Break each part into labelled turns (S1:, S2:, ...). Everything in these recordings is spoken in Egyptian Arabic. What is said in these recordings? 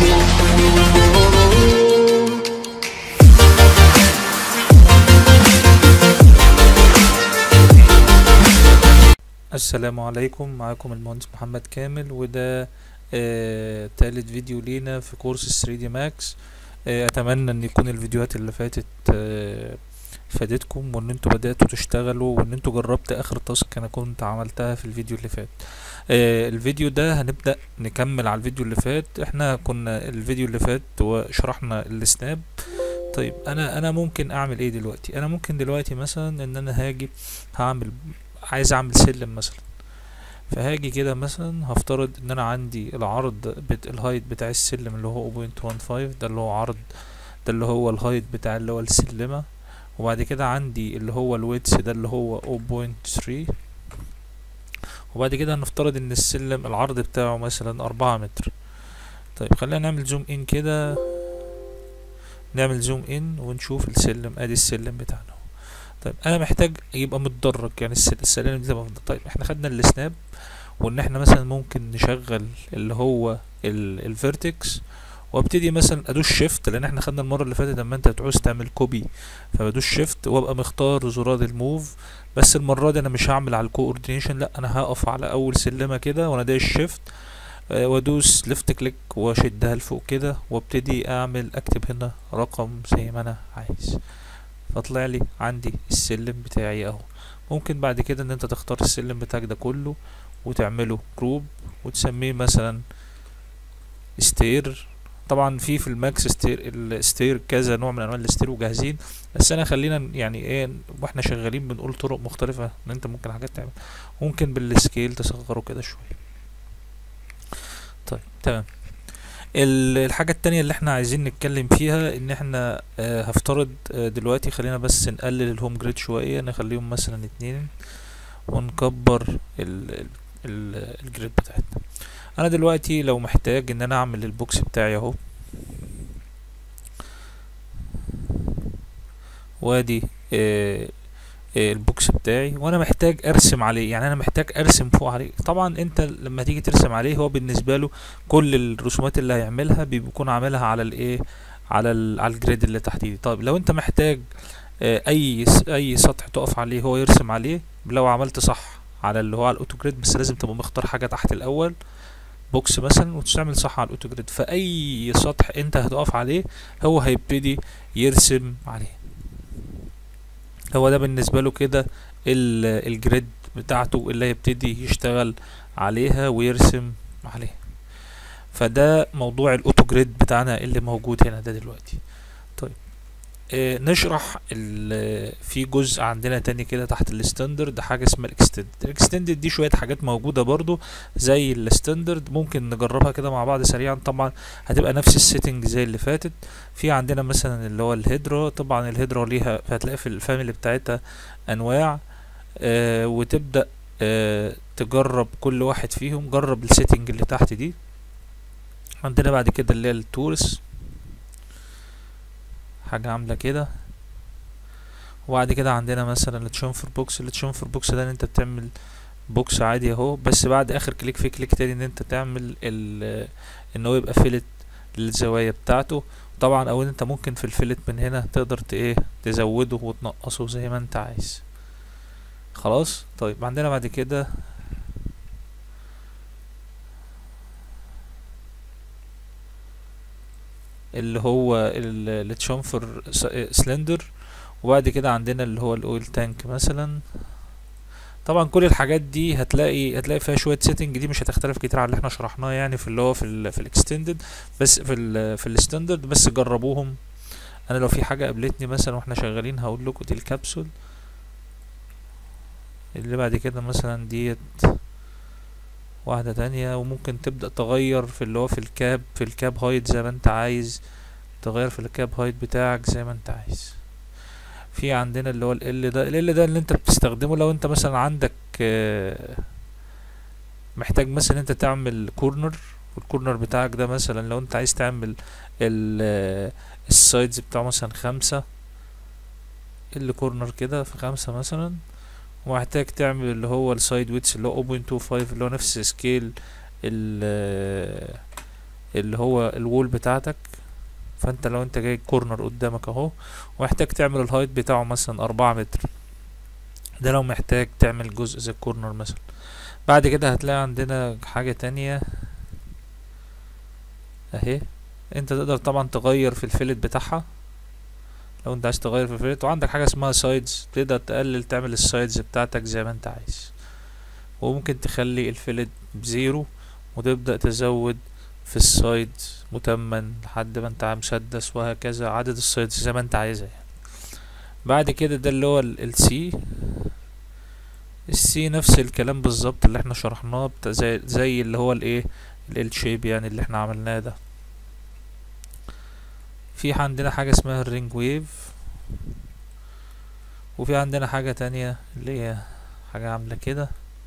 S1: السلام عليكم معاكم المهندس محمد كامل وده آه تالت فيديو لينا في كورس 3 دي ماكس آه اتمنى ان يكون الفيديوهات اللي فاتت آه فادتكم وان انتوا بدأتوا تشتغلوا وان انتوا جربت اخر تاسك انا كنت عملتها في الفيديو اللي فات آه الفيديو ده هنبدأ نكمل على الفيديو اللي فات احنا كنا الفيديو اللي فات وشرحنا السناب طيب انا انا ممكن اعمل ايه دلوقتي انا ممكن دلوقتي مثلا ان انا هاجي هعمل عايز اعمل سلم مثلا فهاجي كده مثلا هفترض ان انا عندي العرض بت الهايت بتاع السلم اللي هو 0.15 ده اللي هو عرض ده اللي هو الهايت بتاع اللي هو السلمة وبعد كده عندي اللي هو الويتس ده اللي هو 0.3 وبعد كده هنفترض ان السلم العرض بتاعه مثلا أربعة متر طيب خلينا نعمل زوم ان كده نعمل زوم ان ونشوف السلم ادي السلم بتاعنا طيب انا محتاج يبقى متدرج يعني السلالم دي تبقى طيب احنا خدنا السناب وان احنا مثلا ممكن نشغل اللي هو الفيرتكس وابتدي مثلا ادوس شيفت لان احنا خدنا المره اللي فاتت لما انت بتعوز تعمل كوبي فبدوس شيفت وابقى مختار زرار الموف بس المره دي انا مش هعمل على الكوردينيشن لا انا هقف على اول سلمه كده وانا دايس شيفت وادوس ليفت كليك واشدها لفوق كده وابتدي اعمل اكتب هنا رقم زي ما انا عايز فطلع لي عندي السلم بتاعي اهو ممكن بعد كده ان انت تختار السلم بتاعك ده كله وتعمله جروب وتسميه مثلا ستير طبعا في في الماكس ستير الستير كذا نوع من انواع الستير وجاهزين بس انا خلينا يعني ايه واحنا شغالين بنقول طرق مختلفة ان انت ممكن حاجات تعمل ممكن بالسكيل تصغره كده شوية طيب تمام الحاجة التانية اللي احنا عايزين نتكلم فيها ان احنا اه هفترض اه دلوقتي خلينا بس نقلل الهوم جريد شوية نخليهم مثلا اتنين ونكبر ال ال ال الجريد بتاعتنا انا دلوقتي لو محتاج ان انا اعمل البوكس بتاعي اهو وادي اه البوكس بتاعي وانا محتاج ارسم عليه يعني انا محتاج ارسم فوق عليه طبعا انت لما تيجي ترسم عليه هو بالنسبه له كل الرسومات اللي هيعملها بيكون عاملها على الايه على ال على الجريد اللي تحت دي طيب لو انت محتاج اي اي سطح تقف عليه هو يرسم عليه لو عملت صح على اللي هو على الاوتو جريد بس لازم تبقى مختار حاجه تحت الاول بوكس مثلا وتعمل صح على الاوتو جريد فاي سطح انت هتقف عليه هو هيبتدي يرسم عليه هو ده بالنسبة له كده الجريد بتاعته اللي هيبتدي يشتغل عليها ويرسم عليها فده موضوع الاوتو جريد بتاعنا اللي موجود هنا ده دلوقتي طيب آه نشرح في جزء عندنا تاني كده تحت الستاندرد حاجه اسمها الاكستند الاكستندد دي شويه حاجات موجوده برضو زي الستاندرد ممكن نجربها كده مع بعض سريعا طبعا هتبقى نفس السيتنج زي اللي فاتت في عندنا مثلا اللي هو الهيدرا طبعا الهيدرا ليها هتلاقي في الفاميلي بتاعتها انواع آه وتبدا آه تجرب كل واحد فيهم جرب السيتنج اللي تحت دي عندنا بعد كده اللي هي التورس حاجة عاملة كده وبعد كده عندنا مثلا التشونفر بوكس التشونفر بوكس ده ان انت بتعمل بوكس عادي اهو بس بعد اخر كليك في كليك تاني ان انت تعمل ال ان هو يبقى فيلت للزوايا بتاعته طبعا او ان انت ممكن في الفيلت من هنا تقدر ايه تزوده وتنقصه زي ما انت عايز خلاص طيب عندنا بعد كده اللي هو التشامفر سلندر وبعد كده عندنا اللي هو الاويل تانك مثلا طبعا كل الحاجات دي هتلاقي هتلاقي فيها شويه سيتنج دي مش هتختلف كتير عن اللي احنا شرحناه يعني في اللي هو في ال في الاكستندد بس في ال في الستاندرد بس جربوهم انا لو في حاجه قابلتني مثلا واحنا شغالين هقول لكم دي الكبسول اللي بعد كده مثلا ديت واحدة تانية وممكن تبدأ تغير في اللي هو في الكاب في الكاب هايت زي ما انت عايز تغير في الكاب هايت بتاعك زي ما انت عايز في عندنا اللي هو ال ده ال ده اللي انت بتستخدمه لو انت مثلا عندك محتاج مثلا انت تعمل كورنر والكورنر بتاعك ده مثلا لو انت عايز تعمل السايدز بتاعه مثلا خمسة ال كورنر كده في خمسة مثلا ومحتاج تعمل اللي هو السايد ويتس اللي هو 0.25 اللي هو نفس سكيل ال اللي هو الوول بتاعتك فانت لو انت جاي كورنر قدامك اهو ومحتاج تعمل الهايت بتاعه مثلا أربعة متر ده لو محتاج تعمل جزء زي الكورنر مثلا بعد كده هتلاقي عندنا حاجة تانية اهي انت تقدر طبعا تغير في الفيلت بتاعها لو انت عايز تغير في الفيلت وعندك حاجة اسمها سايدز تقدر تقلل تعمل السايدز بتاعتك زي ما انت عايز وممكن تخلي الفيلت بزيرو وتبدأ تزود في السايد متمن لحد ما انت مسدس وهكذا عدد السايدز زي ما انت عايزها يعني بعد كده ده اللي هو السي السي نفس الكلام بالظبط اللي احنا شرحناه بتا زي, زي اللي هو الايه ال شيب يعني اللي احنا عملناه ده في عندنا حاجة اسمها الرينج ويف وفي عندنا حاجة تانية اللي هي حاجة عاملة كده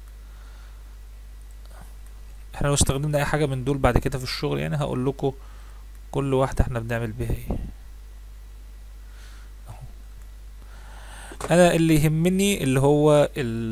S1: احنا لو استخدمنا اي حاجة من دول بعد كده في الشغل يعني هقول لكم كل واحدة احنا بنعمل بيها ايه انا اللي يهمني اللي هو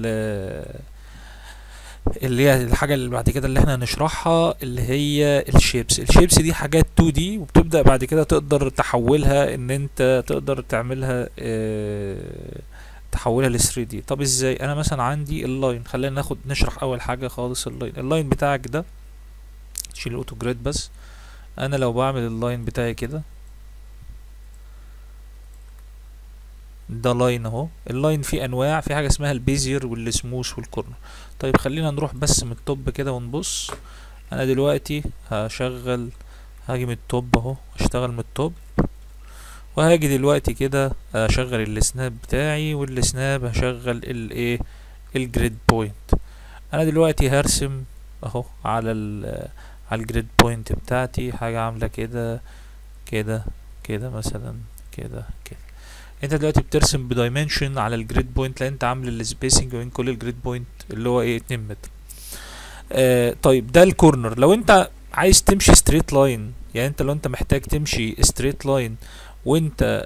S1: اللي هي الحاجة اللي بعد كده اللي احنا هنشرحها اللي هي الشيبس الشيبس دي حاجات 2 دي وبتبدأ بعد كده تقدر تحولها ان انت تقدر تعملها اه تحولها ل 3 دي طب ازاي انا مثلا عندي اللاين خلينا ناخد نشرح اول حاجة خالص اللاين اللاين بتاعك ده شيل الاوتو جريد بس انا لو بعمل اللاين بتاعي كده ده لاين اهو اللاين فيه انواع في حاجه اسمها البيزير والسموث والكورنر طيب خلينا نروح بس من التوب كده ونبص انا دلوقتي هشغل هاجي من التوب اهو اشتغل من التوب وهاجي دلوقتي كده اشغل السناب بتاعي والسناب هشغل الايه الجريد بوينت انا دلوقتي هرسم اهو على ال على الجريد بوينت بتاعتي حاجه عامله كده كده كده مثلا كده كده انت دلوقتي بترسم بدايمنشن على الجريد بوينت لان انت عامل السبيسنج بين كل الجريد بوينت اللي هو ايه 2 متر آه طيب ده الكورنر لو انت عايز تمشي ستريت لاين يعني انت لو انت محتاج تمشي ستريت لاين وانت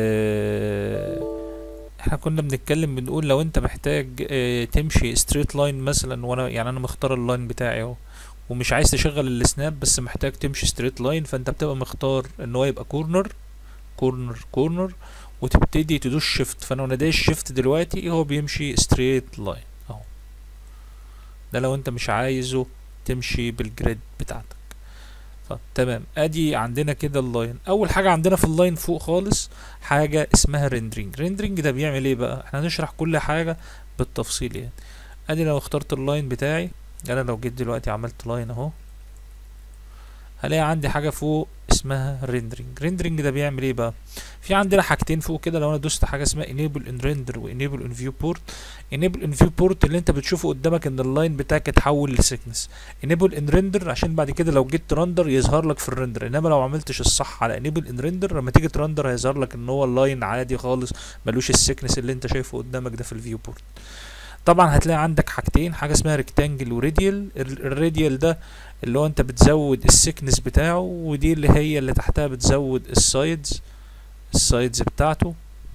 S1: آه احنا كنا بنتكلم بنقول لو انت محتاج اه تمشي ستريت لاين مثلا وانا يعني انا مختار اللاين بتاعي اهو ومش عايز تشغل السناب بس محتاج تمشي ستريت لاين فانت بتبقى مختار ان هو يبقى كورنر كورنر كورنر وتبتدي تدوس شيفت فانا وانا دايس شيفت دلوقتي هو بيمشي ستريت لاين اهو ده لو انت مش عايزه تمشي بالجريد بتاعتك طب تمام ادي عندنا كده اللاين اول حاجه عندنا في اللاين فوق خالص حاجه اسمها ريندرينج ريندرينج ده بيعمل ايه بقى احنا هنشرح كل حاجه بالتفصيل يعني ادي لو اخترت اللاين بتاعي انا لو جيت دلوقتي عملت لاين اهو هلاقي عندي حاجه فوق اسمها ريندرينج ريندرينج ده بيعمل ايه بقى في عندنا حاجتين فوق كده لو انا دوست حاجه اسمها enable in render و enable in viewport enable in viewport اللي انت بتشوفه قدامك ان اللاين بتاعك اتحول لسيكنس enable in render عشان بعد كده لو جيت ترندر يظهر لك في الرندر انما لو عملتش الصح على enable in render لما تيجي ترندر هيظهر لك ان هو اللاين عادي خالص ملوش السيكنس اللي انت شايفه قدامك ده في الفيوبورت طبعا هتلاقي عندك حاجتين حاجه اسمها ريكتانجل وراديال الراديال ده اللي هو انت بتزود السكنس بتاعه ودي اللي هي اللي تحتها بتزود السايدز السايدز بتاعته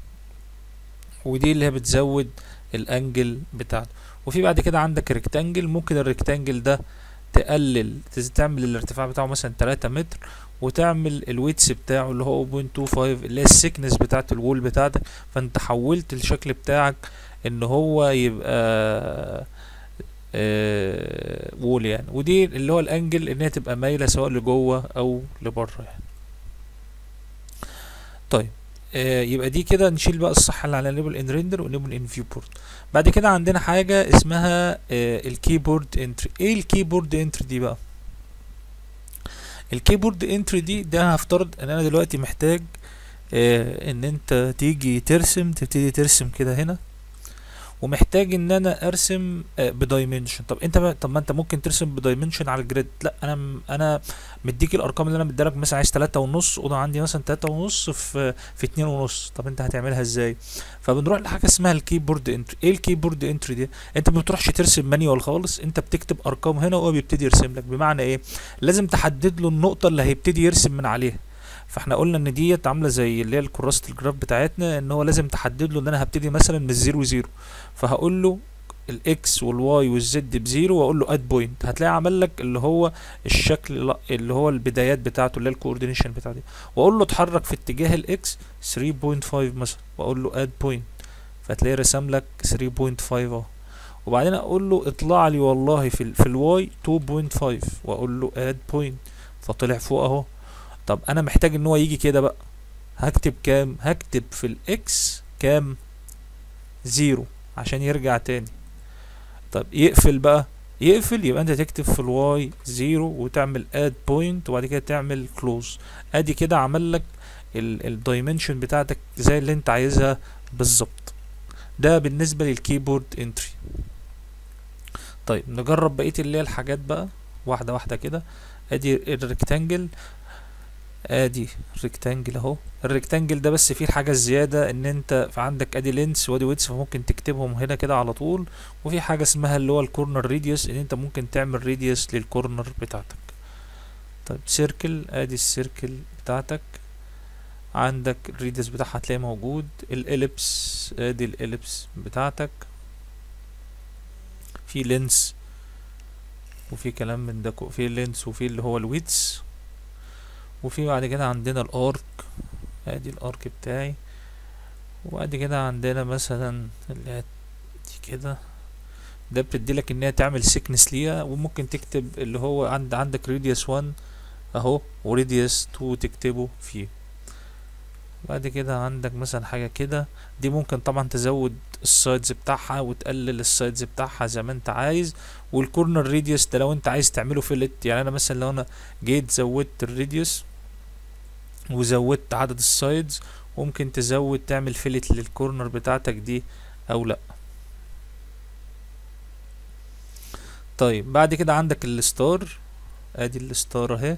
S1: ودي اللي هي بتزود الانجل بتاعته وفي بعد كده عندك ريكتانجل ممكن الريكتانجل ده تقلل تعمل الارتفاع بتاعه مثلا 3 متر وتعمل الويتس بتاعه اللي هو 0.25 اللي هي السكنس بتاعت الوول بتاعتك فانت حولت الشكل بتاعك ان هو يبقى آه وول يعني ودي اللي هو الانجل ان هي تبقى مايله سواء لجوه او لبره يعني طيب آه يبقى دي كده نشيل بقى الصح اللي على انيبل ان ريندر وانيبل ان فيو بورت بعد كده عندنا حاجه اسمها آه الكيبورد انتري ايه الكيبورد انتري دي بقى الكيبورد انتري دي ده هفترض ان انا دلوقتي محتاج آه ان انت تيجي ترسم تبتدي ترسم كده هنا ومحتاج ان انا ارسم بدايمنشن طب انت طب ما انت ممكن ترسم بدايمنشن على الجريد لا انا انا مديك الارقام اللي انا مديلك مثلا عايز تلاتة ونص وده عندي مثلا تلاتة ونص في في اتنين ونص طب انت هتعملها ازاي فبنروح لحاجه اسمها الكيبورد انتري ايه الكيبورد انتري دي انت ما بتروحش ترسم مانيوال خالص انت بتكتب ارقام هنا وهو بيبتدي يرسم لك بمعنى ايه لازم تحدد له النقطه اللي هيبتدي يرسم من عليها فاحنا قلنا ان ديت عامله زي اللي هي الكراسه الجراف بتاعتنا ان هو لازم تحدد له ان انا هبتدي مثلا من الزيرو زيرو فهقول له الاكس والواي والزد بزيرو واقول له اد بوينت هتلاقي عمل لك اللي هو الشكل لا- اللي هو البدايات بتاعته اللي هي الكوردينيشن بتاعته واقول له اتحرك في اتجاه الاكس 3.5 مثلا واقول له اد بوينت فتلاقيه رسم لك 3.5 اهو وبعدين اقول له اطلع لي والله في ال في الواي 2.5 واقول له اد بوينت فطلع فوق اهو طب انا محتاج ان هو يجي كده بقى هكتب كام هكتب في الاكس كام زيرو عشان يرجع تاني طب يقفل بقى يقفل يبقى انت تكتب في الواي زيرو وتعمل اد بوينت وبعد كده تعمل كلوز ادي كده عمل لك الدايمنشن بتاعتك زي اللي انت عايزها بالظبط ده بالنسبة للكيبورد انتري طيب نجرب بقية اللي هي الحاجات بقى واحدة واحدة كده ادي الريكتانجل ادي ريكتانجل اهو الريكتانجل ده بس فيه الحاجة الزيادة ان انت في عندك ادي لينس وادي ويدث فممكن تكتبهم هنا كده على طول وفي حاجة اسمها اللي هو الكورنر ريديوس ان انت ممكن تعمل ريديوس للكورنر بتاعتك طيب سيركل ادي السيركل بتاعتك عندك الريديوس بتاعها هتلاقيه موجود الاليبس ادي الاليبس بتاعتك في لينس وفي كلام من ده كو- في لينس وفي اللي هو الويدث وفي بعد كده عندنا الارك ادي الارك بتاعي وبعد كده عندنا مثلا اللي هي دي كده ده بتديلك ان هي تعمل سيكنس ليها وممكن تكتب اللي هو عند عندك ريديوس 1 اهو وريديوس 2 تكتبه فيه بعد كده عندك مثلا حاجة كده دي ممكن طبعا تزود السايدز بتاعها وتقلل السايدز بتاعها زي ما انت عايز والكورنر ريديوس ده لو انت عايز تعمله فيلت يعني انا مثلا لو انا جيت زودت الريديوس وزودت عدد السايدز ممكن تزود تعمل فيلت للكورنر بتاعتك دي او لا طيب بعد كده عندك الستار ادي الستار اهي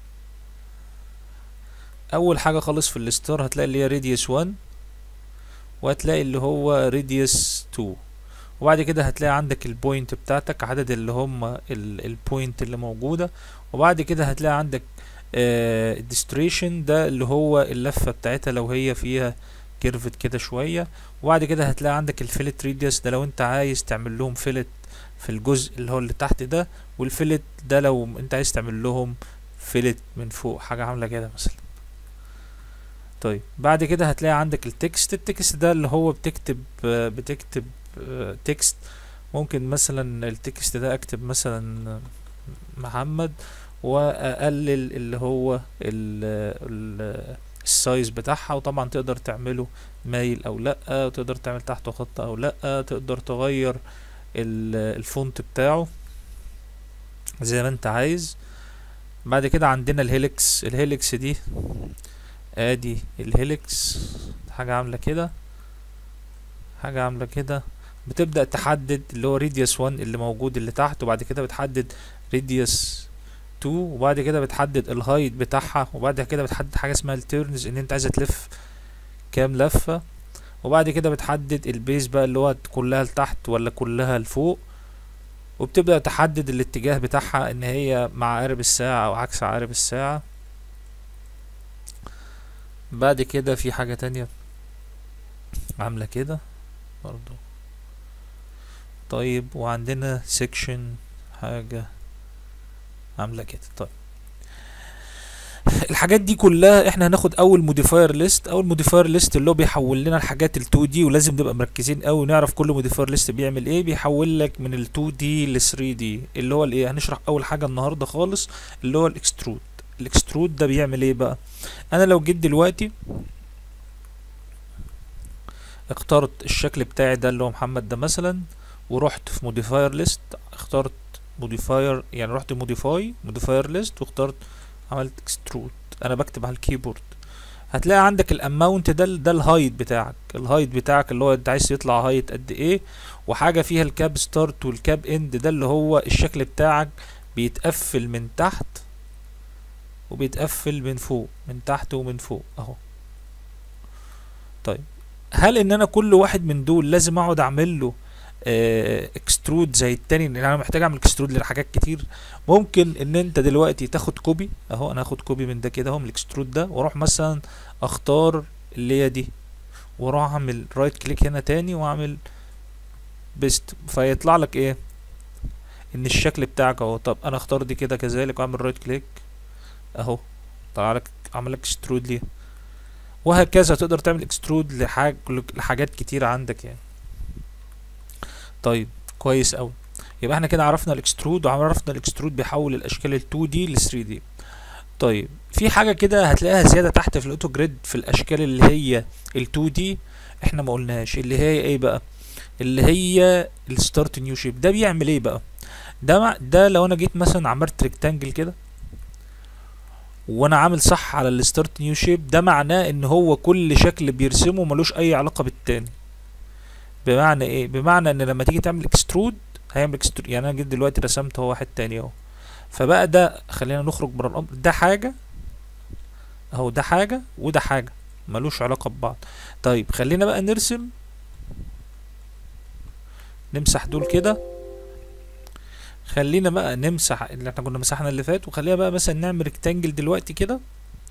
S1: اول حاجه خالص في الستار هتلاقي اللي هي راديوس 1 وهتلاقي اللي هو راديوس 2 وبعد كده هتلاقي عندك البوينت بتاعتك عدد اللي هم البوينت اللي موجوده وبعد كده هتلاقي عندك الديستريشن ده اللي هو اللفه بتاعتها لو هي فيها كيرفت كده شويه وبعد كده هتلاقي عندك الفيلت ريديوس ده لو انت عايز تعمل لهم فيلت في الجزء اللي هو اللي تحت ده والفيلت ده لو انت عايز تعمل لهم فيلت من فوق حاجه عامله كده مثلا طيب بعد كده هتلاقي عندك التكست التكست ده اللي هو بتكتب آه، بتكتب آه، تكست ممكن مثلا التكست ده اكتب مثلا محمد واقلل اللي هو ال ال السايز بتاعها وطبعا تقدر تعمله مايل او لا تقدر تعمل تحته خط او لا تقدر تغير ال- الفونت بتاعه زي ما انت عايز بعد كده عندنا الهيلكس الهيلكس دي ادي الهيلكس حاجة عاملة كده حاجة عاملة كده بتبدأ تحدد اللي هو ريديوس 1 اللي موجود اللي تحت وبعد كده بتحدد ريديوس 2 وبعد كده بتحدد الهايت بتاعها وبعد كده بتحدد حاجة اسمها التيرنز ان انت عايزة تلف كام لفة وبعد كده بتحدد البيز بقى اللي هو كلها لتحت ولا كلها لفوق وبتبدأ تحدد الاتجاه بتاعها ان هي مع عقارب الساعة او عكس عقارب الساعة بعد كده في حاجة تانية عاملة كده برضو طيب وعندنا سيكشن حاجة عاملة كده طيب الحاجات دي كلها احنا هناخد اول موديفاير ليست اول موديفاير ليست اللي هو بيحول لنا الحاجات ال 2 دي ولازم نبقى مركزين قوي ونعرف كل موديفاير ليست بيعمل ايه بيحول لك من ال 2 دي ل 3 دي اللي هو الايه هنشرح اول حاجه النهارده خالص اللي هو الاكسترود الاكسترود ده بيعمل ايه بقى انا لو جيت دلوقتي اخترت الشكل بتاعي ده اللي هو محمد ده مثلا ورحت في موديفاير ليست اخترت موديفاير يعني رحت موديفاي موديفاير ليست واخترت عملت اكسترود انا بكتب على الكيبورد هتلاقي عندك الاماونت ده ده الهايت بتاعك الهايت بتاعك اللي هو انت عايز يطلع هايت قد ايه وحاجه فيها الكاب ستارت والكاب اند ده اللي هو الشكل بتاعك بيتقفل من تحت وبيتقفل من فوق من تحت ومن فوق اهو طيب هل ان انا كل واحد من دول لازم اقعد اعمل له اكسترود زي التاني لان انا محتاج اعمل اكسترود لحاجات كتير ممكن ان انت دلوقتي تاخد كوبي اهو انا هاخد كوبي من ده كده اهو من الاكسترود ده واروح مثلا اختار اللي هي دي واروح اعمل رايت كليك هنا تاني واعمل بيست فيطلع لك ايه ان الشكل بتاعك اهو طب انا اختار دي كده كذلك واعمل رايت كليك اهو طلع لك عمل لك اكسترود ليه وهكذا تقدر تعمل اكسترود لحاج لحاجات كتيرة عندك يعني طيب كويس اوي يبقى احنا كده عرفنا الاكسترود وعرفنا الاكسترود بيحول الاشكال ال 2 دي ل 3 دي طيب في حاجه كده هتلاقيها زياده تحت في الاوتو جريد في الاشكال اللي هي ال 2 دي احنا ما قلناش اللي هي ايه بقى اللي هي الستارت نيو شيب ده بيعمل ايه بقى ده مع ده لو انا جيت مثلا عملت ريكتانجل كده وانا عامل صح على الستارت نيو شيب ده معناه ان هو كل شكل بيرسمه ملوش اي علاقه بالتاني بمعنى ايه بمعنى ان لما تيجي تعمل اكسترود هيعمل اكسترود يعني انا جيت دلوقتي رسمت هو واحد تاني اهو فبقى ده خلينا نخرج بره الامر ده حاجه اهو ده حاجه وده حاجه ملوش علاقه ببعض طيب خلينا بقى نرسم نمسح دول كده خلينا بقى نمسح اللي احنا كنا مسحنا اللي فات وخلينا بقى مثلا نعمل ريكتانجل دلوقتي كده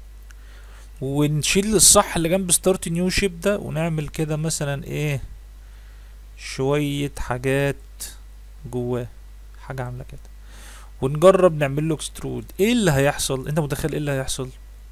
S1: ونشيل الصح اللي جنب ستارت نيو شيب ده ونعمل كده مثلا ايه شوية حاجات جواه حاجة عاملة كده ونجرب نعمل له اكسترود ايه اللي هيحصل انت متخيل ايه اللي هيحصل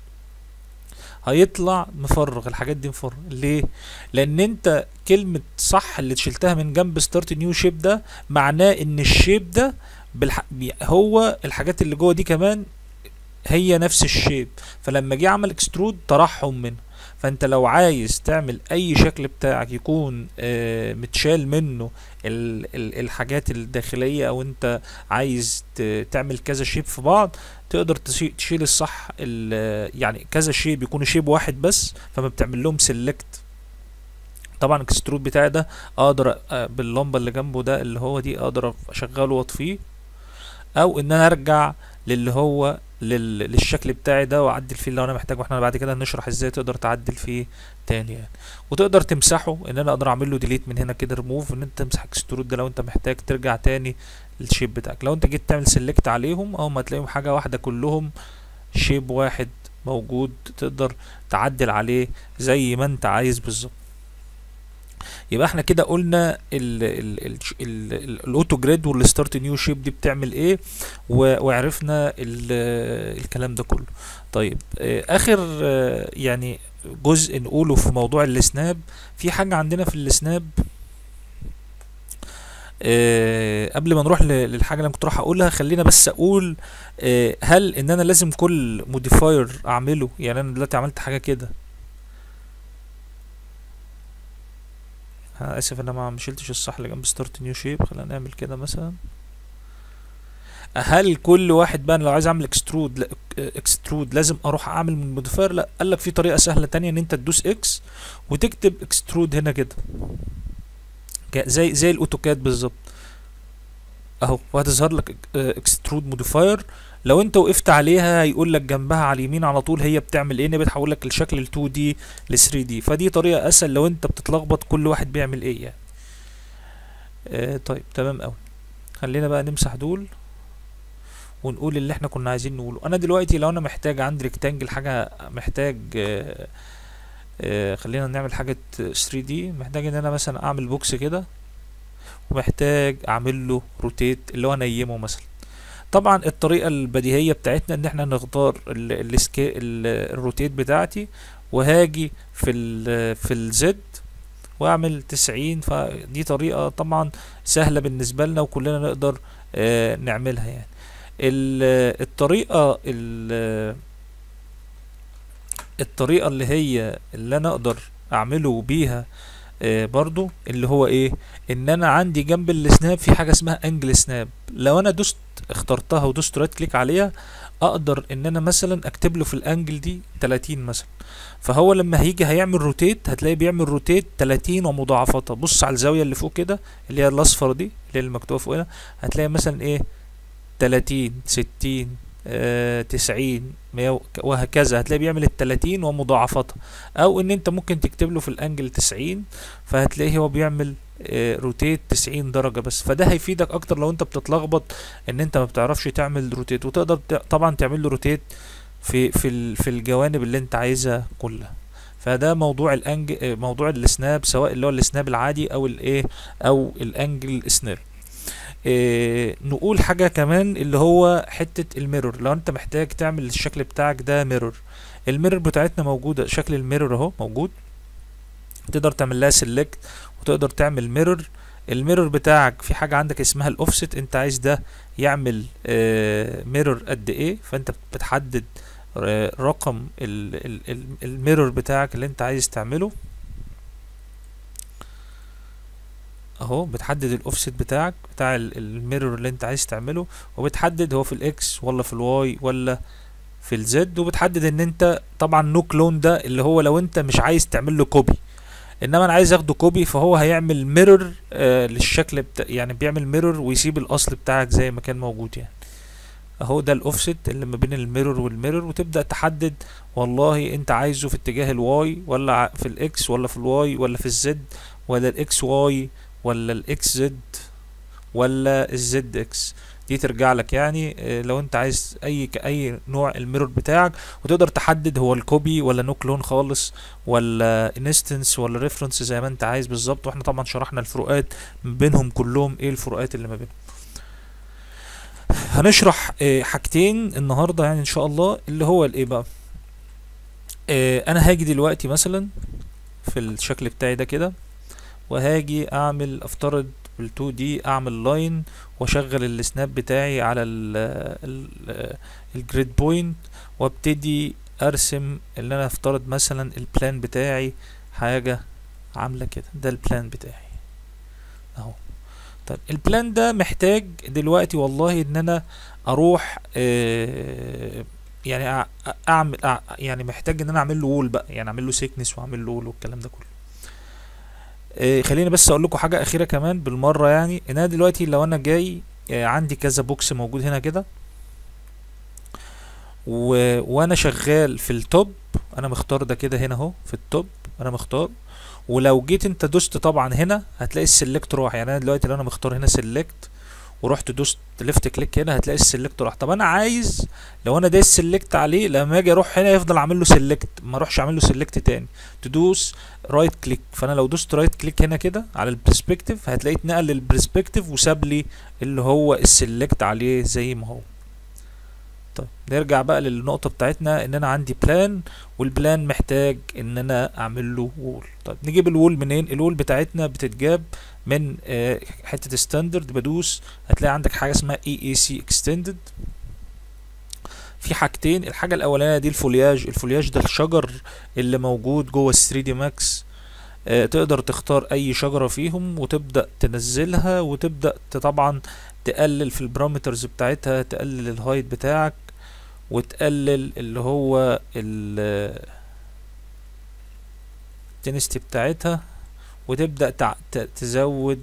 S1: هيطلع مفرغ الحاجات دي مفرغ ليه لان انت كلمة صح اللي شلتها من جنب ستارت نيو شيب ده معناه ان الشيب ده بالح... هو الحاجات اللي جوه دي كمان هي نفس الشيب فلما جه عمل اكسترود طرحهم منه فانت لو عايز تعمل اي شكل بتاعك يكون آه متشال منه ال ال الحاجات الداخلية او انت عايز تعمل كذا شيب في بعض تقدر تشيل الصح يعني كذا شيب يكون شيب واحد بس فما بتعمل لهم سيلكت طبعا الاكسترود بتاعي ده اقدر باللمبه اللي جنبه ده اللي هو دي اقدر اشغله واطفيه او ان انا ارجع للي هو لل... للشكل بتاعي ده واعدل فيه لو انا محتاج واحنا بعد كده هنشرح ازاي تقدر تعدل فيه تاني يعني وتقدر تمسحه ان انا اقدر اعمل له ديليت من هنا كده ريموف ان انت تمسح اكسترود ده لو انت محتاج ترجع تاني للشيب بتاعك لو انت جيت تعمل سيلكت عليهم او ما تلاقيهم حاجه واحده كلهم شيب واحد موجود تقدر تعدل عليه زي ما انت عايز بالظبط يبقى احنا كده قلنا الاوتو جريد والستارت نيو شيب دي بتعمل ايه وعرفنا الكلام ده كله طيب اخر يعني جزء نقوله في موضوع السناب في حاجة عندنا في السناب أه قبل ما نروح للحاجه اللي انا كنت راح اقولها خلينا بس اقول أه هل ان انا لازم كل موديفاير اعمله يعني انا دلوقتي عملت حاجه كده اسف انا ما مشيلتش الصح اللي جنب ستارت نيو شيب خلينا نعمل كده مثلا هل كل واحد بقى لو عايز اعمل اكسترود لا اكسترود لازم اروح اعمل من موديفاير لا قال لك في طريقه سهله تانية ان انت تدوس اكس وتكتب اكسترود هنا كده زي زي الاوتوكاد بالظبط اهو وهتظهر لك اكسترود موديفاير لو انت وقفت عليها هيقول لك جنبها على اليمين على طول هي بتعمل ايه بتحول لك الشكل ال 2 دي ل 3 دي فدي طريقه اسهل لو انت بتتلخبط كل واحد بيعمل ايه يعني آه طيب تمام قوي خلينا بقى نمسح دول ونقول اللي احنا كنا عايزين نقوله انا دلوقتي لو انا محتاج عندي ريكتانجل حاجه محتاج آه آه خلينا نعمل حاجه 3 دي محتاج ان انا مثلا اعمل بوكس كده ومحتاج اعمل له روتيت اللي هو انيمه مثلا طبعا الطريقه البديهيه بتاعتنا ان احنا نختار السكي الروتيت بتاعتي وهاجي في ال في الزد واعمل تسعين فدي طريقه طبعا سهله بالنسبه لنا وكلنا نقدر آه نعملها يعني الطريقه الطريقه اللي هي اللي انا اقدر اعمله بيها آه برضو اللي هو ايه ان انا عندي جنب السناب في حاجه اسمها انجل سناب لو انا دوست اخترتها ودوست رايت كليك عليها اقدر ان انا مثلا اكتب له في الانجل دي 30 مثلا فهو لما هيجي هيعمل روتيت هتلاقيه بيعمل روتيت 30 ومضاعفاتها بص على الزاويه اللي فوق كده اللي هي الاصفر دي اللي هي المكتوبه فوق هنا هتلاقي مثلا ايه 30 60 آه تسعين مية وهكذا هتلاقيه بيعمل التلاتين ومضاعفاتها او ان انت ممكن تكتب له في الانجل تسعين فهتلاقيه هو بيعمل آه روتيت تسعين درجة بس فده هيفيدك اكتر لو انت بتتلخبط ان انت ما بتعرفش تعمل روتيت وتقدر طبعا تعمل له روتيت في في في الجوانب اللي انت عايزها كلها فده موضوع الانج آه، موضوع السناب سواء اللي هو السناب العادي او الايه او الانجل سناب إيه نقول حاجة كمان اللي هو حتة الميرور لو انت محتاج تعمل الشكل بتاعك ده ميرور الميرور بتاعتنا موجودة شكل الميرور اهو موجود تقدر تعمل لها سيلكت وتقدر تعمل ميرور الميرور بتاعك في حاجة عندك اسمها الاوفست انت عايز ده يعمل آه ميرور قد ايه فانت بتحدد آه رقم ال- ال- ال- الميرور بتاعك اللي انت عايز تعمله اهو بتحدد الاوفست بتاعك بتاع ال- الميرور اللي انت عايز تعمله وبتحدد هو في الاكس ولا في الواي ولا في الزد وبتحدد ان انت طبعا نو كلون ده اللي هو لو انت مش عايز تعمل له كوبي انما انا عايز اخده كوبي فهو هيعمل ميرور آه للشكل بتا... يعني بيعمل ميرور ويسيب الاصل بتاعك زي ما كان موجود يعني اهو ده الاوفست اللي ما بين الميرور والميرور وتبدا تحدد والله انت عايزه في اتجاه الواي ولا ع- في الاكس ولا في الواي ولا في الزد ولا الاكس واي ولا الاكس زد ولا الزد اكس دي ترجع لك يعني آه، لو انت عايز اي ك- اي نوع الميرور بتاعك وتقدر تحدد هو الكوبي ولا نو كلون خالص ولا انستنس ولا ريفرنس زي ما انت عايز بالظبط واحنا طبعا شرحنا الفروقات ما بينهم كلهم ايه الفروقات اللي ما بينهم هنشرح آه، حاجتين النهارده يعني ان شاء الله اللي هو الايه بقى آه، انا هاجي دلوقتي مثلا في الشكل بتاعي ده كده وهاجي اعمل افترض بال 2 دي اعمل لاين واشغل السناب بتاعي على ال ال الجريد بوينت وابتدي ارسم اللي انا افترض مثلا البلان بتاعي حاجة عاملة كده ده البلان بتاعي اهو طيب البلان ده محتاج دلوقتي والله ان انا اروح آه يعني أع- اعمل أع- يعني محتاج ان انا اعمل له وول بقى يعني اعمل له سيكنس واعمل له وول والكلام ده كله آه، خليني بس اقول لكم حاجه اخيره كمان بالمره يعني ان انا دلوقتي لو انا جاي آه، عندي كذا بوكس موجود هنا كده و... وانا شغال في التوب انا مختار ده كده هنا اهو في التوب انا مختار ولو جيت انت دوست طبعا هنا هتلاقي السلكت راح يعني انا دلوقتي لو انا مختار هنا سلكت ورحت دوست ليفت كليك هنا هتلاقي السلكت راح طب انا عايز لو انا دايس سلكت عليه لما اجي اروح هنا يفضل عامل له سلكت ما اروحش اعمل له سلكت تاني تدوس رايت كليك فانا لو دوست رايت كليك هنا كده على البرسبكتيف هتلاقيه اتنقل للبرسبكتيف وساب لي اللي هو السلكت عليه زي ما هو طيب نرجع بقى للنقطة بتاعتنا ان انا عندي بلان والبلان محتاج ان انا اعمل له وول طيب نجيب الوول منين الوول بتاعتنا بتتجاب من آه، حتة ستاندرد بدوس هتلاقي عندك حاجة اسمها اي اي سي اكستندد في حاجتين الحاجة الأولانية دي الفولياج الفولياج ده الشجر اللي موجود جوه ال 3 دي ماكس آه، تقدر تختار أي شجرة فيهم وتبدأ تنزلها وتبدأ ت- طبعا تقلل في البارامترز بتاعتها تقلل الهايت بتاعك وتقلل اللي هو ال التنستي بتاعتها وتبدأ تع- ت- تزود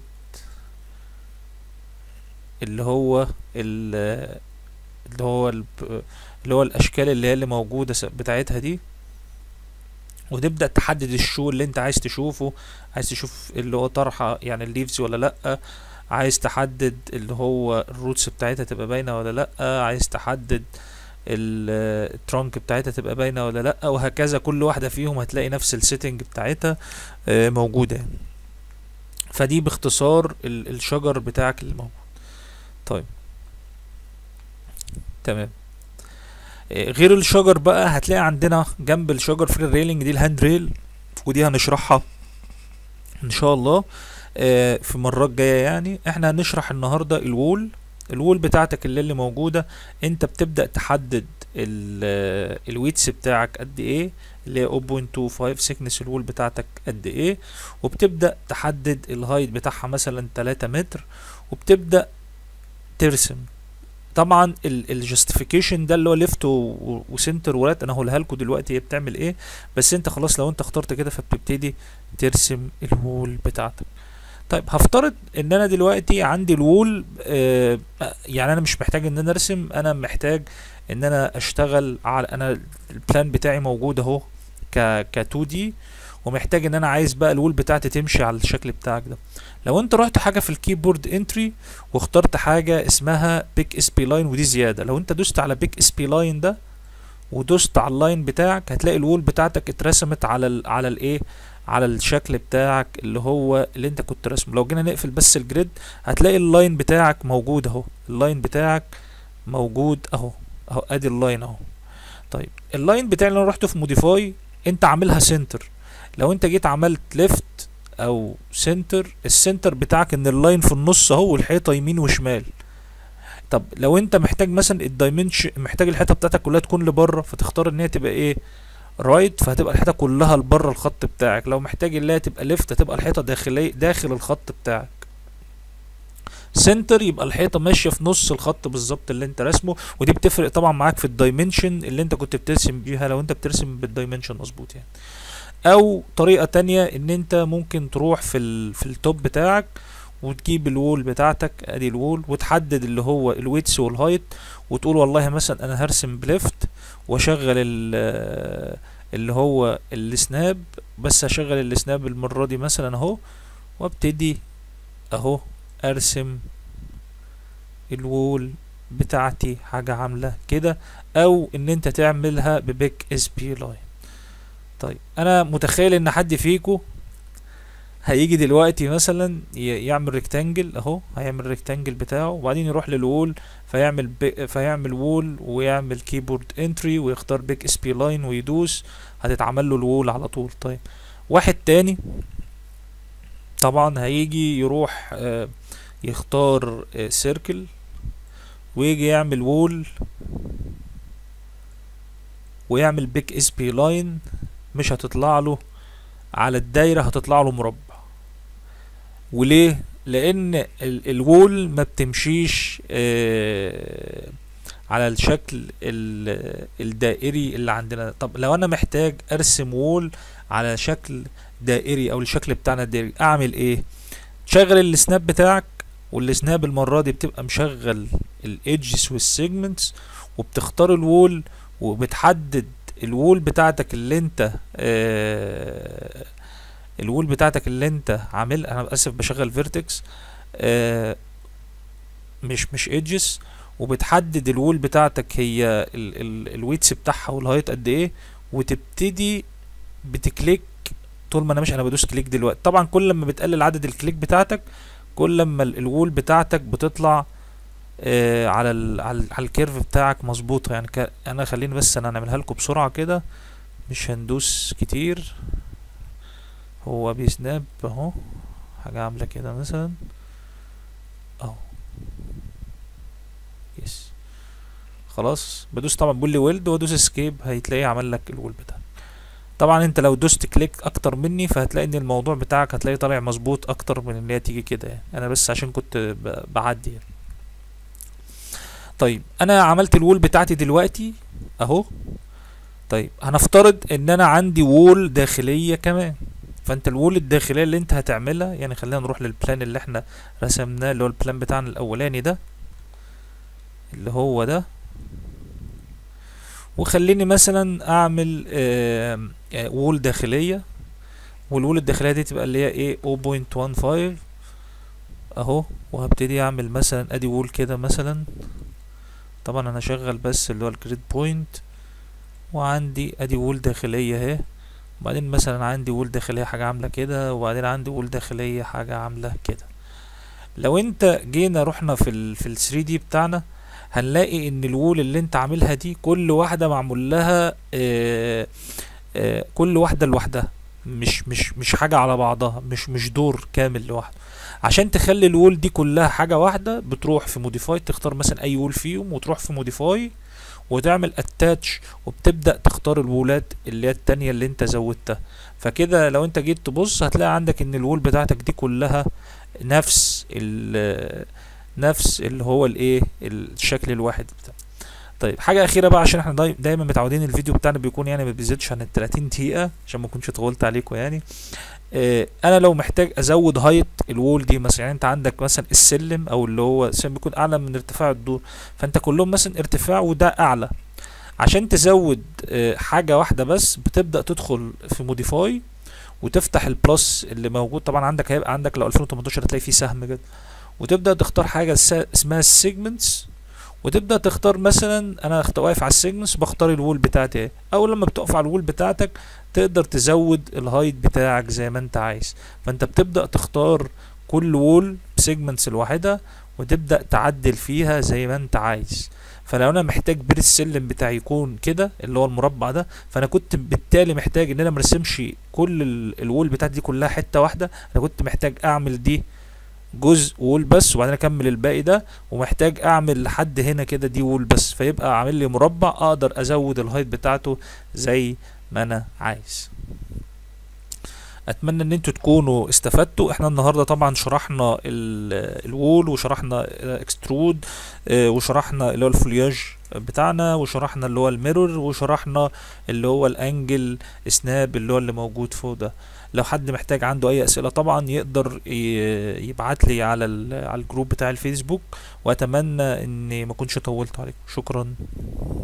S1: اللي هو ال- اللي هو الب- اللي هو الاشكال اللي هي اللي موجوده س- بتاعتها دي وتبدا تحدد الشو اللي انت عايز تشوفه عايز تشوف اللي هو طرحه يعني الليفز ولا لا عايز تحدد اللي هو الروتس بتاعتها تبقى باينه ولا لا عايز تحدد ال- الترانك بتاعتها تبقى باينه ولا لا وهكذا كل واحده فيهم هتلاقي نفس السيتنج بتاعتها آه، موجوده يعني. فدي باختصار ال- الشجر بتاعك اللي موجود طيب تمام آه، غير الشجر بقى هتلاقي عندنا جنب الشجر في الريلينج دي الهاند ريل ودي هنشرحها ان شاء الله آه، في مرات جايه يعني احنا هنشرح النهارده الوول الوول بتاعتك اللي, اللي موجوده انت بتبدا تحدد الويتس بتاعك قد ايه اللي هي 0.25 سيكنس الوول بتاعتك قد ايه وبتبدا تحدد الهايت بتاعها مثلا 3 متر وبتبدا ترسم طبعا الجاستيفيكيشن ده اللي هو ليفت وسنتر ورات انا هقولها لكم دلوقتي هي بتعمل ايه بس انت خلاص لو انت اخترت كده فبتبتدي ترسم الوول بتاعتك طيب هفترض ان انا دلوقتي عندي الوول آه يعني انا مش محتاج ان انا ارسم انا محتاج ان انا اشتغل على انا البلان بتاعي موجود اهو ك ك 2 دي ومحتاج ان انا عايز بقى الوول بتاعتي تمشي على الشكل بتاعك ده لو انت رحت حاجه في الكيبورد انتري واخترت حاجه اسمها بيك اس بي لاين ودي زياده لو انت دوست على بيك اس بي لاين ده ودوست على اللاين بتاعك هتلاقي الوول بتاعتك اترسمت على ال على الايه على الشكل بتاعك اللي هو اللي انت كنت رسمه لو جينا نقفل بس الجريد هتلاقي اللاين بتاعك موجود اهو اللاين بتاعك موجود اهو اهو ادي اللاين اهو طيب اللاين بتاعي اللي انا رحت في موديفاي انت عاملها سنتر لو انت جيت عملت ليفت او سنتر السنتر بتاعك ان اللاين في النص اهو والحيطه يمين وشمال طب لو انت محتاج مثلا الدايمنشن محتاج الحيطه بتاعتك كلها تكون لبره فتختار ان هي تبقى ايه رايت فهتبقى الحيطه كلها لبره الخط بتاعك لو محتاج اللي هي تبقى ليفت هتبقى الحيطه داخليه داخل الخط بتاعك سنتر يبقى الحيطه ماشيه في نص الخط بالظبط اللي انت راسمه ودي بتفرق طبعا معاك في الدايمنشن اللي انت كنت بترسم بيها لو انت بترسم بالدايمنشن مظبوط يعني او طريقه تانية ان انت ممكن تروح في ال في التوب بتاعك وتجيب الوول بتاعتك ادي الوول وتحدد اللي هو الويتس والهايت وتقول والله مثلا انا هرسم بليفت واشغل ال- اللي هو السناب بس هشغل السناب المرة دي مثلا اهو وابتدي اهو ارسم الوول بتاعتي حاجة عاملة كده او ان انت تعملها ببيك اس بي لاين طيب انا متخيل ان حد فيكو هيجي دلوقتي مثلا ي- يعمل ريكتانجل اهو هيعمل ريكتانجل بتاعه وبعدين يروح للوول فيعمل بي فيعمل وول ويعمل كيبورد انتري ويختار بيك اس بي لاين ويدوس هتتعمل له الوول على طول طيب واحد تاني طبعا هيجي يروح آه، يختار سيركل ويجي يعمل وول ويعمل بيك اس بي لاين مش هتطلع له على الدايرة هتطلع له مربع وليه لان ال- الوول ما بتمشيش آه، على الشكل ال- الدائري اللي عندنا طب لو انا محتاج ارسم وول على شكل دائري او الشكل بتاعنا الدائري اعمل ايه تشغل السناب بتاعك والسناب المرة دي بتبقى مشغل الايدجز والسيجمنتس وبتختار الوول وبتحدد الوول بتاعتك اللي انت آه الوول بتاعتك اللي انت عامل انا اسف بشغل فيرتكس آه مش مش ايدجز وبتحدد الوول بتاعتك هي ال ال الويتس بتاعها والهايت قد ايه وتبتدي بتكليك طول ما انا ماشي انا بدوس كليك دلوقتي طبعا كل لما بتقلل عدد الكليك بتاعتك كل لما ال- الوول بتاعتك بتطلع آه على ال على, ال على الكيرف بتاعك مظبوطه يعني ك- انا خليني بس انا هنعملها لكم بسرعه كده مش هندوس كتير هو بيسناب اهو حاجه عامله كده مثلا اهو يس خلاص بدوس طبعا بقول لي ويلد وادوس اسكيب هيتلاقيه عمل لك الوول بتاعك طبعا انت لو دوست كليك اكتر مني فهتلاقي ان الموضوع بتاعك هتلاقيه طالع مظبوط اكتر من ان هي تيجي كده يعني انا بس عشان كنت ب- بعدي يعني. طيب انا عملت الوول بتاعتي دلوقتي اهو طيب هنفترض ان انا عندي وول داخلية كمان فانت الوول الداخلية اللي انت هتعملها يعني خلينا نروح للبلان اللي احنا رسمناه اللي هو البلان بتاعنا الاولاني ده اللي هو ده وخليني مثلا اعمل آه آه وول داخلية والوول الداخلية دي تبقى اللي هي ايه 0.15 اهو وهبتدي اعمل مثلا ادي وول كده مثلا طبعا انا شغل بس اللي هو الجريد بوينت وعندي ادي وول داخلية اهي وبعدين مثلا عندي وول داخلية حاجة عاملة كده وبعدين عندي وول داخلية حاجة عاملة كده لو انت جينا رحنا في ال في ال 3 دي بتاعنا هنلاقي ان الوول اللي انت عاملها دي كل واحدة معمول لها آه آه كل واحدة لوحدها مش مش مش حاجة على بعضها مش مش دور كامل لوحده عشان تخلي الوول دي كلها حاجة واحدة بتروح في موديفاي تختار مثلا اي وول فيهم وتروح في موديفاي وتعمل اتاتش وبتبدأ تختار الوولات اللي هي التانية اللي انت زودتها فكده لو انت جيت تبص هتلاقي عندك ان الوول بتاعتك دي كلها نفس ال نفس اللي هو الايه الشكل الواحد بتاع طيب حاجة أخيرة بقى عشان احنا داي دايما متعودين الفيديو بتاعنا بيكون يعني ما بيزيدش عن ال 30 دقيقة عشان ما اكونش طولت عليكم يعني اه انا لو محتاج ازود هايت الوول دي مثلا يعني انت عندك مثلا السلم او اللي هو السلم بيكون اعلى من ارتفاع الدور فانت كلهم مثلا ارتفاع وده اعلى عشان تزود اه حاجة واحدة بس بتبدأ تدخل في موديفاي وتفتح البلس اللي موجود طبعا عندك هيبقى عندك لو 2018 هتلاقي فيه سهم كده وتبدأ تختار حاجة اسمها السيجمنتس وتبدا تختار مثلا انا اخت- واقف على السيجنس بختار الوول بتاعتي ايه او لما بتقف على الوول بتاعتك تقدر تزود الهايت بتاعك زي ما انت عايز فانت بتبدا تختار كل وول بسيجمنتس لوحدها وتبدا تعدل فيها زي ما انت عايز فلو انا محتاج بير السلم بتاعي يكون كده اللي هو المربع ده فانا كنت بالتالي محتاج ان انا مرسمش كل ال- الوول بتاعتي دي كلها حته واحده انا كنت محتاج اعمل دي جزء وول بس وبعدين اكمل الباقي ده ومحتاج اعمل لحد هنا كده دي وول بس فيبقى عامل لي مربع اقدر ازود الهايت بتاعته زي ما انا عايز اتمنى ان انتوا تكونوا استفدتوا احنا النهارده طبعا شرحنا ال- الوول وشرحنا اكسترود وشرحنا اللي هو الفولياج بتاعنا وشرحنا اللي هو الميرور وشرحنا اللي هو الانجل سناب اللي هو اللي موجود فوق ده لو حد محتاج عنده اي اسئله طبعا يقدر يبعت لي على ال- على الجروب بتاع الفيسبوك واتمنى اني ما كنتش طولت عليكم شكرا